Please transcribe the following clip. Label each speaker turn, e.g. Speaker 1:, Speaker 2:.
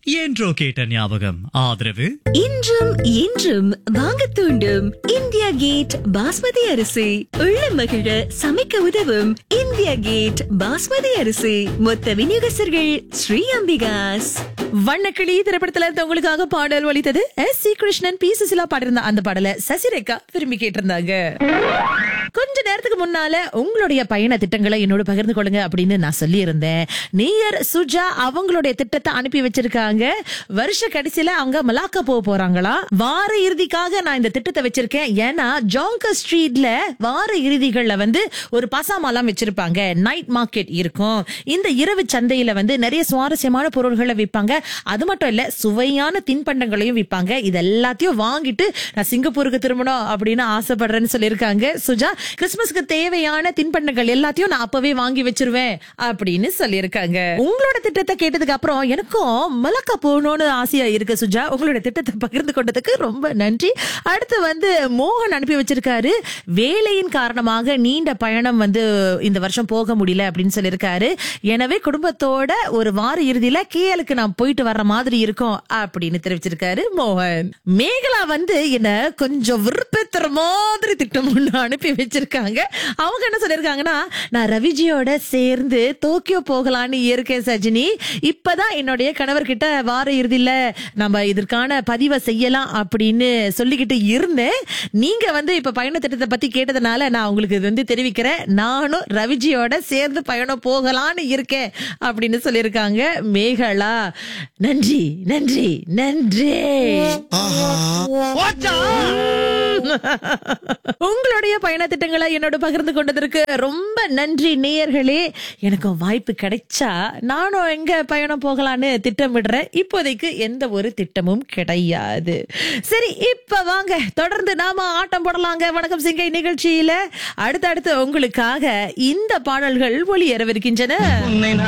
Speaker 1: என்றோ கேட்ட ஞாபகம் ஆதரவு
Speaker 2: இன்றும் என்றும் வாங்க தூண்டும் இந்தியா கேட் பாஸ்மதி அரிசி உள்ள மகிழ சமைக்க உதவும் இந்தியா கேட் பாஸ்மதி அரிசி மொத்த விநியோகஸ்தர்கள் ஸ்ரீ அம்பிகாஸ்
Speaker 3: வண்ணக்கிளி திரைப்படத்துல இருந்து உங்களுக்காக பாடல் ஒலித்தது S C Krishnan P Susheela பாடிருந்த அந்த பாடல சசிரேகா விரும்பி கேட்டிருந்தாங்க கொஞ்ச நேரத்துக்கு முன்னால உங்களுடைய பயண திட்டங்களை என்னோட பகிர்ந்து கொள்ளுங்க அப்படின்னு நான் சொல்லி இருந்தேன் நீயர் சுஜா அவங்களுடைய திட்டத்தை அனுப்பி வச்சிருக்காங்க வருஷ கடைசியில அவங்க மலாக்கா போக போறாங்களா வார இறுதிக்காக நான் இந்த திட்டத்தை வச்சிருக்கேன் ஏன்னா ஜாங்கர் ஸ்ட்ரீட்ல வார இறுதிகள்ல வந்து ஒரு பசாமாலாம் வச்சிருப்பாங்க நைட் மார்க்கெட் இருக்கும் இந்த இரவு சந்தையில வந்து நிறைய சுவாரஸ்யமான பொருள்களை விற்பாங்க அது மட்டும் இல்ல சுவையான தின்பண்டங்களையும் விற்பாங்க இது எல்லாத்தையும் வாங்கிட்டு நான் சிங்கப்பூருக்கு திரும்பணும் அப்படின்னு ஆசைப்படுறேன்னு சொல்லியிருக்காங்க சுஜா கிறிஸ்துமஸ்க்கு தேவையான தின்பண்டங்கள் எல்லாத்தையும் நான் அப்பவே வாங்கி வச்சிருவேன் அப்படின்னு சொல்லியிருக்காங்க உங்களோட திட்டத்தை கேட்டதுக்கு அப்புறம் எனக்கும் மலக்கா போகணும்னு ஆசையா இருக்கு சுஜா உங்களோட திட்டத்தை பகிர்ந்து கொண்டதுக்கு ரொம்ப நன்றி அடுத்து வந்து மோகன் அனுப்பி வச்சிருக்காரு வேலையின் காரணமாக நீண்ட பயணம் வந்து இந்த வருஷம் போக முடியல அப்படின்னு சொல்லியிருக்காரு எனவே குடும்பத்தோட ஒரு வார இறுதியில கேஎலுக்கு நான் போயிட்டு வர்ற மாதிரி இருக்கும் அப்படின்னு தெரிவிச்சிருக்காரு மோகன் மேகலா வந்து என்ன கொஞ்சம் விருப்பத்துற மாதிரி திட்டம் ஒண்ணு அனுப்பி வச்சிருக்காங்க அவங்க என்ன சொல்லிருக்காங்கன்னா நான் ரவிஜியோட சேர்ந்து டோக்கியோ போகலான்னு இருக்கேன் சஜினி இப்பதான் என்னுடைய கணவர்கிட்ட வார இறுதியில நம்ம இதற்கான பதிவை செய்யலாம் அப்படின்னு சொல்லிக்கிட்டு இருந்தேன் நீங்க வந்து இப்ப பயண திட்டத்தை பத்தி கேட்டதுனால நான் உங்களுக்கு இது வந்து தெரிவிக்கிறேன் நானும் ரவிஜியோட சேர்ந்து பயணம் போகலான்னு இருக்கேன் அப்படின்னு சொல்லியிருக்காங்க மேகலா நன்றி நன்றி நன்றி உங்களுடைய பயண திட்டங்களை என்னோட பகிர்ந்து கொண்டதற்கு ரொம்ப நன்றி நேயர்களே எனக்கு வாய்ப்பு கிடைச்சா நானும் எங்க பயணம் போகலான்னு திட்டமிடுறேன் இப்போதைக்கு எந்த ஒரு திட்டமும் கிடையாது சரி இப்ப வாங்க தொடர்ந்து நாம ஆட்டம் போடலாங்க வணக்கம் சிங்கை நிகழ்ச்சியில அடுத்தடுத்து உங்களுக்காக இந்த பாடல்கள் ஒளியேறவிருக்கின்றன
Speaker 4: உன்னை